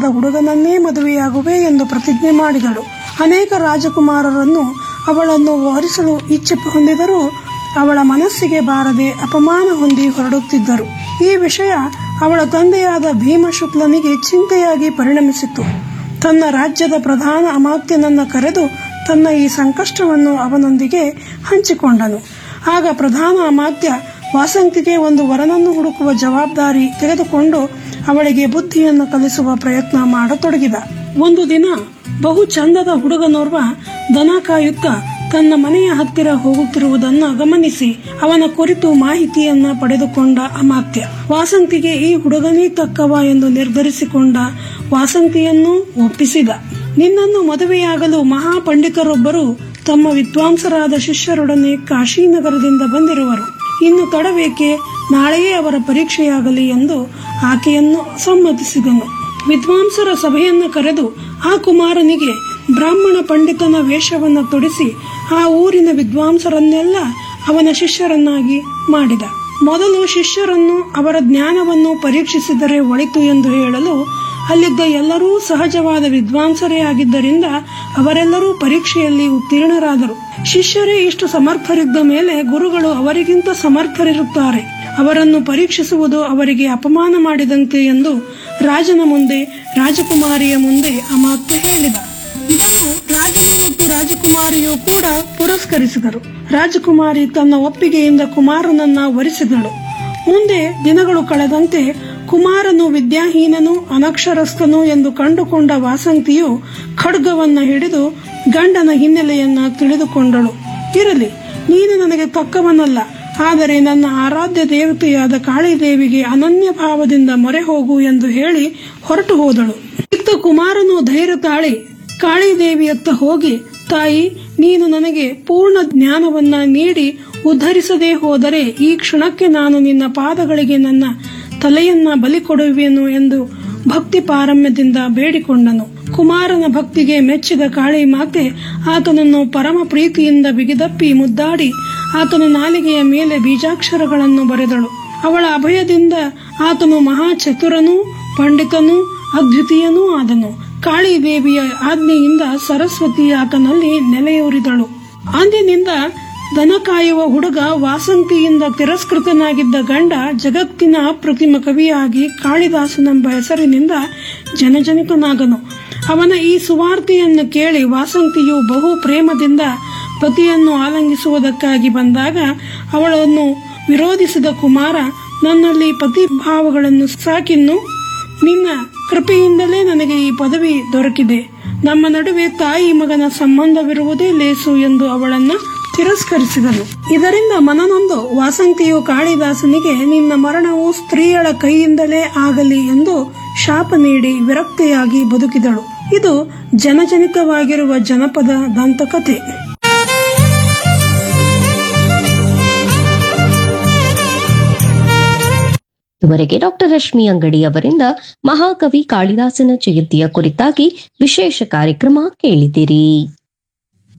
ಹುಡುಗನನ್ನೇ ಮದುವೆಯಾಗುವೆ ಎಂದು ಪ್ರತಿಜ್ಞೆ ಮಾಡಿದಳು ಅನೇಕ ರಾಜಕುಮಾರರನ್ನು ಅವಳನ್ನು ವರಿಸಲು ಇಚ್ಛೆ ಹೊಂದಿದರೂ ಅವಳ ಮನಸ್ಸಿಗೆ ಬಾರದೆ ಅಪಮಾನ ಹೊಂದಿ ಹೊರಡುತ್ತಿದ್ದರು ಈ ವಿಷಯ ಅವಳ ತಂದೆಯಾದ ಭೀಮಶುಕ್ಲನಿಗೆ ಚಿಂತೆಯಾಗಿ ಪರಿಣಮಿಸಿತು ತನ್ನ ರಾಜ್ಯದ ಪ್ರಧಾನ ಅಮಾತ್ಯನನ್ನ ಕರೆದು ತನ್ನ ಈ ಸಂಕಷ್ಟವನ್ನು ಅವನೊಂದಿಗೆ ಹಂಚಿಕೊಂಡನು ಆಗ ಪ್ರಧಾನ ಅಮಾತ್ಯ ವಾಸಂತಿಗೆ ಒಂದು ವರನನ್ನು ಹುಡುಕುವ ಜವಾಬ್ದಾರಿ ತೆಗೆದುಕೊಂಡು ಅವಳಿಗೆ ಬುದ್ಧಿಯನ್ನು ಕಲಿಸುವ ಪ್ರಯತ್ನ ಮಾಡತೊಡಗಿದ ಒಂದು ದಿನ ಬಹು ಚಂದದ ಹುಡುಗನೋರ್ವ ದನ ಕಾಯುತ್ತ ತನ್ನ ಮನೆಯ ಹತ್ತಿರ ಹೋಗುತ್ತಿರುವುದನ್ನ ಗಮನಿಸಿ ಅವನ ಕುರಿತು ಮಾಹಿತಿಯನ್ನ ಪಡೆದುಕೊಂಡ ಅಮಾತ್ಯ ವಾಸಂತಿಗೆ ಈ ಹುಡುಗನೇ ತಕ್ಕವ ಎಂದು ನಿರ್ಧರಿಸಿಕೊಂಡ ವಾಸಂತಿಯನ್ನು ಒಪ್ಪಿಸಿದ ನಿನ್ನನ್ನು ಮದುವೆಯಾಗಲು ಮಹಾಪಂಡಿತರೊಬ್ಬರು ತಮ್ಮ ವಿದ್ವಾಂಸರಾದ ಶಿಷ್ಯರೊಡನೆ ಕಾಶೀನಗರದಿಂದ ಬಂದಿರುವರು ಇನ್ನು ತಡಬೇಕೆ ನಾಳೆಯೇ ಅವರ ಪರೀಕ್ಷೆಯಾಗಲಿ ಎಂದು ಆಕೆಯನ್ನು ಸಮ್ಮತಿಸಿದನು ವಿದ್ವಾಂಸರ ಸಭೆಯನ್ನು ಕರೆದು ಆ ಕುಮಾರನಿಗೆ ಬ್ರಾಹ್ಮಣ ಪಂಡಿತನ ವೇಷವನ್ನು ತೊಡಿಸಿ ಆ ಊರಿನ ವಿದ್ವಾಂಸರನ್ನೆಲ್ಲ ಅವನ ಶಿಷ್ಯರನ್ನಾಗಿ ಮಾಡಿದ ಮೊದಲು ಶಿಷ್ಯರನ್ನು ಅವರ ಜ್ಞಾನವನ್ನು ಪರೀಕ್ಷಿಸಿದರೆ ಒಳಿತು ಎಂದು ಹೇಳಲು ಅಲ್ಲಿದ್ದ ಎಲ್ಲರೂ ಸಹಜವಾದ ವಿದ್ವಾಂಸರೇ ಆಗಿದ್ದರಿಂದ ಅವರೆಲ್ಲರೂ ಪರೀಕ್ಷೆಯಲ್ಲಿ ಉತ್ತೀರ್ಣರಾದರು ಶಿಷ್ಯರೇ ಇಷ್ಟು ಸಮರ್ಥರಿದ್ದ ಮೇಲೆ ಗುರುಗಳು ಅವರಿಗಿಂತ ಸಮರ್ಥರಿರುತ್ತಾರೆ ಅವರನ್ನು ಪರೀಕ್ಷಿಸುವುದು ಅವರಿಗೆ ಅಪಮಾನ ಮಾಡಿದಂತೆ ಎಂದು ರಾಜನ ಮುಂದೆ ರಾಜಕುಮಾರಿಯ ಮುಂದೆ ಅಮಾತ್ಯ ಹೇಳಿದ ಇದನ್ನು ರಾಜನು ಮತ್ತು ರಾಜಕುಮಾರಿಯು ಕೂಡ ಪುರಸ್ಕರಿಸಿದರು ರಾಜಕುಮಾರಿ ತನ್ನ ಒಪ್ಪಿಗೆಯಿಂದ ಕುಮಾರನನ್ನ ವರಿಸಿದಳು ಮುಂದೆ ದಿನಗಳು ಕಳೆದಂತೆ ಕುಮಾರನು ವಿದ್ಯಾಹೀನನು ಅನಕ್ಷರಸ್ಥನು ಎಂದು ಕಂಡುಕೊಂಡ ವಾಸಂತಿಯು ಖಡ್ಗವನ್ನ ಹಿಡಿದು ಗಂಡನ ಹಿನ್ನೆಲೆಯನ್ನ ತಿಳಿದುಕೊಂಡಳು ಇರಲಿ ನೀನು ನನಗೆ ತಕ್ಕವನಲ್ಲ ಆದರೆ ನನ್ನ ಆರಾಧ್ಯ ದೇವತೆಯಾದ ಕಾಳಿದೇವಿಗೆ ಅನನ್ಯ ಭಾವದಿಂದ ಮೊರೆ ಹೋಗು ಎಂದು ಹೇಳಿ ಹೊರಟು ಹೋದಳು ಇತ್ತ ಕುಮಾರನು ಧೈರ್ಯ ತಾಳಿ ಕಾಳಿದೇವಿಯತ್ತ ಹೋಗಿ ತಾಯಿ ನೀನು ನನಗೆ ಪೂರ್ಣ ಜ್ಞಾನವನ್ನ ನೀಡಿ ಉದ್ಧರಿಸದೇ ಹೋದರೆ ಈ ಕ್ಷಣಕ್ಕೆ ನಾನು ನಿನ್ನ ಪಾದಗಳಿಗೆ ನನ್ನ ತಲೆಯನ್ನ ಬಲಿ ಕೊಡುವೆನು ಎಂದು ಭಕ್ತಿ ಪಾರಮ್ಯದಿಂದ ಬೇಡಿಕೊಂಡನು ಕುಮಾರನ ಭಕ್ತಿಗೆ ಮೆಚ್ಚಿದ ಕಾಳಿ ಮಾತೆ ಆತನನ್ನು ಪರಮ ಪ್ರೀತಿಯಿಂದ ಬಿಗಿದಪ್ಪಿ ಮುದ್ದಾಡಿ ಆತನ ನಾಲಿಗೆಯ ಮೇಲೆ ಬೀಜಾಕ್ಷರಗಳನ್ನು ಬರೆದಳು ಅವಳ ಅಭಯದಿಂದ ಆತನು ಮಹಾ ಚತುರನೂ ಪಂಡಿತನೂ ಅದ್ವಿತೀಯನೂ ಆದನು ಕಾಳಿ ದೇವಿಯ ಆಜ್ಞೆಯಿಂದ ಸರಸ್ವತಿ ಆತನಲ್ಲಿ ನೆಲೆಯೂರಿದಳು ಅಂದಿನಿಂದ ದನ ಕಾಯುವ ಹುಡುಗ ವಾಸಂತಿಯಿಂದ ತಿರಸ್ಕೃತನಾಗಿದ್ದ ಗಂಡ ಜಗತ್ತಿನ ಅಪ್ರತಿಮ ಕವಿಯಾಗಿ ಕಾಳಿದಾಸನೆಂಬ ಹೆಸರಿನಿಂದ ಜನಜನಿತನಾಗನು ಅವನ ಈ ಸುವಾರ್ತೆಯನ್ನು ಕೇಳಿ ವಾಸಂತಿಯು ಬಹು ಪ್ರೇಮದಿಂದ ಪತಿಯನ್ನು ಆಲಂಗಿಸುವುದಕ್ಕಾಗಿ ಬಂದಾಗ ಅವಳನ್ನು ವಿರೋಧಿಸಿದ ಕುಮಾರ ನನ್ನಲ್ಲಿ ಪತಿಭಾವಗಳನ್ನು ಸಾಕಿನ್ನು ನಿನ್ನ ಕೃಪೆಯಿಂದಲೇ ನನಗೆ ಈ ಪದವಿ ದೊರಕಿದೆ ನಮ್ಮ ನಡುವೆ ತಾಯಿ ಮಗನ ಸಂಬಂಧವಿರುವುದೇ ಲೇಸು ಎಂದು ಅವಳನ್ನ ತಿರಸ್ಕರಿಸಿದನು ಇದರಿಂದ ಮನನೊಂದು ವಾಸಂತಿಯು ಕಾಳಿದಾಸನಿಗೆ ನಿನ್ನ ಮರಣವು ಸ್ತ್ರೀಯಳ ಕೈಯಿಂದಲೇ ಆಗಲಿ ಎಂದು ಶಾಪ ನೀಡಿ ವಿರಕ್ತಿಯಾಗಿ ಬದುಕಿದಳು ಇದು ಜನಜನಿತವಾಗಿರುವ ಜನಪದ ದಂತಕಥೆ ಇದುವರೆಗೆ ಡಾಕ್ಟರ್ ರಶ್ಮಿ ಅಂಗಡಿ ಅವರಿಂದ ಮಹಾಕವಿ ಕಾಳಿದಾಸನ ಜಯಂತಿಯ ಕುರಿತಾಗಿ ವಿಶೇಷ ಕಾರ್ಯಕ್ರಮ ಕೇಳಿದಿರಿ